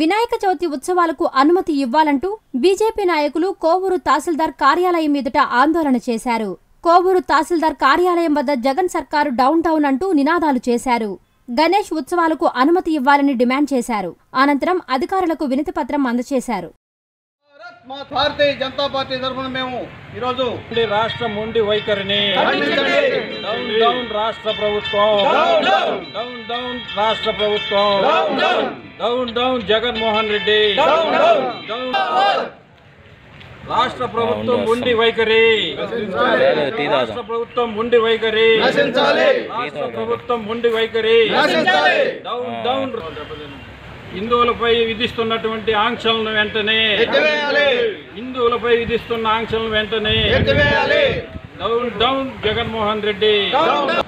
వినాయక చవితి ఉత్సవాలకు అనుమతి ఇవ్వాలంటూ బీజేపీ నాయకులు కోవూరు తహసీల్దార్ కార్యాలయం ఎదుట ఆందోళన చేశారు కోవూరు తహసీల్దార్ కార్యాలయం వద్ద జగన్ సర్కారు డౌన్ టౌన్ అంటూ నినాదాలు చేశారు గణేష్ ఉత్సవాలకు అనుమతి ఇవ్వాలని డిమాండ్ చేశారు అనంతరం అధికారులకు వినతిపత్రం అందజేశారు భారత్ మా భారతీయ జనతా పార్టీ తరఫున మేము ఈరోజు ఉండి రాష్ట్ర మొండి వైఖరిని ఖండించండి. డౌన్ డౌన్ రాష్ట్ర ప్రభుత్వం డౌన్ డౌన్. డౌన్ డౌన్ రాష్ట్ర ప్రభుత్వం down down. Down down Jaganmohan Reddy down down. Down రాష్ట్ర ప్రభుత్వం ఉండి వైఖరి రాష్ట్ర ప్రభుత్వం ఉండి వైఖరి నశించాలి. రాష్ట్ర ప్రభుత్వం ఉండి వైఖరి నశించాలి. డౌన్ డౌన్ హిందువులపై విధిస్తున్నటువంటి ఆంక్షలను వెంటనే ఎత్తివేయాలి హిందువులపై విధిస్తున్న ఆంక్షలను వెంటనే ఎత్తివేయాలి down down Jaganmohan Reddy down down.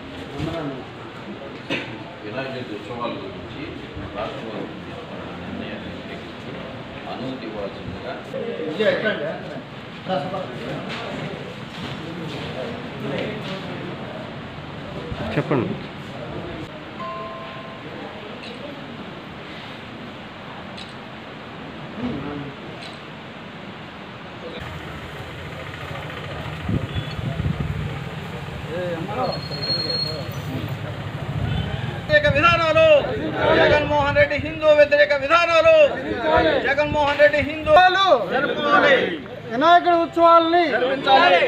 Vinayaka Chavithi ఉత్సవాల గురించి రాష్ట్ర ప్రభుత్వం నిర్ణయాన్ని అనుమతి ఇవ్వాల్సిందిగా చెప్పండి వ్యతిరేక విధానాలు జగన్మోహన్ రెడ్డి హిందూ వ్యతిరేక విధానాలు జగన్మోహన్ రెడ్డి హిందూ జరుపుకోవాలి వినాయకుడి ఉత్సవాలని జరిపించాలి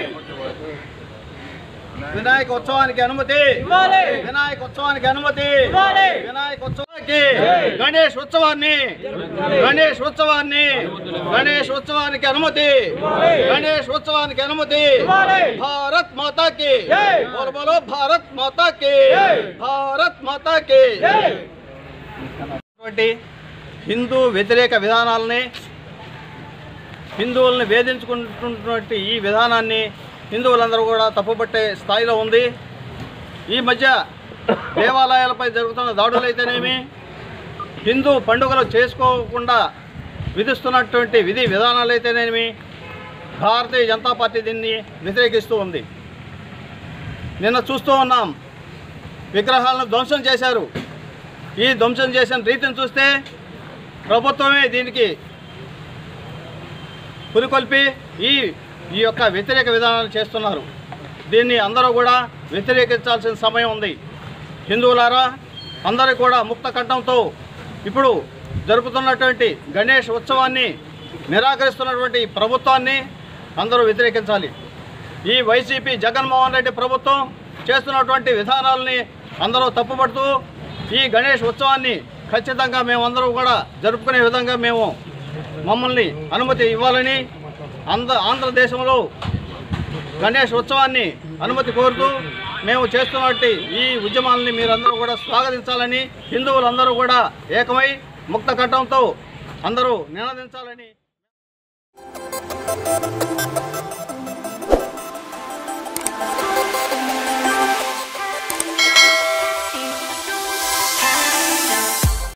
వినాయక ఉత్సవానికి అనుమతి వినాయక ఉత్సవానికి అనుమతి వినాయక ఉత్సవానికి గణేష్ ఉత్సవాన్ని గణేష్ ఉత్సవాన్ని గణేష్ ఉత్సవానికి అనుమతి గణేష్ ఉత్సవానికి అనుమతి భారత్ మాతాకి బోలో బోలో భారత్ మాతాకి భారత్ మాతాకి అటువంటి హిందూ వ్యతిరేక విధానాలని హిందువుల్ని వేధించుకుంటున్నటువంటి ఈ విధానాన్ని హిందువులందరూ కూడా తప్పుపట్టే స్థాయిలో ఉంది ఈ మధ్య దేవాలయాలపై జరుగుతున్న దాడులైతేనేమి హిందూ పండుగలు చేసుకోకుండా విధిస్తున్నటువంటి విధి విధానాలైతేనేమి భారతీయ జనతా పార్టీ దీన్ని వ్యతిరేకిస్తూ ఉంది నిన్న చూస్తూ ఉన్నాం విగ్రహాలను ధ్వంసం చేశారు ఈ ధ్వంసం చేసిన రీతిని చూస్తే ప్రభుత్వమే దీనికి పురికొల్పి ఈ ఈ యొక్క వ్యతిరేక విధానాలు చేస్తున్నారు దీన్ని అందరూ కూడా వ్యతిరేకించాల్సిన సమయం ఉంది హిందువులారా అందరూ కూడా ముక్త కంఠంతో ఇప్పుడు జరుపుతున్నటువంటి గణేష్ ఉత్సవాన్ని నిరాకరిస్తున్నటువంటి ఈ ప్రభుత్వాన్ని అందరూ వ్యతిరేకించాలి ఈ వైసీపీ జగన్మోహన్ రెడ్డి ప్రభుత్వం చేస్తున్నటువంటి విధానాలని అందరూ తప్పుపడుతూ ఈ గణేష్ ఉత్సవాన్ని ఖచ్చితంగా మేమందరూ కూడా జరుపుకునే విధంగా మేము మమ్మల్ని అనుమతి ఇవ్వాలని ఆంధ్ర ఆంధ్రదేశంలో గణేష్ ఉత్సవాన్ని అనుమతి కోరుతూ మేము చేస్తున్నటువంటి ఈ ఉద్యమాలని మీరందరూ కూడా స్వాగతించాలని హిందువులందరూ కూడా ఏకమై ముక్త కంఠంతో అందరూ నినదించాలని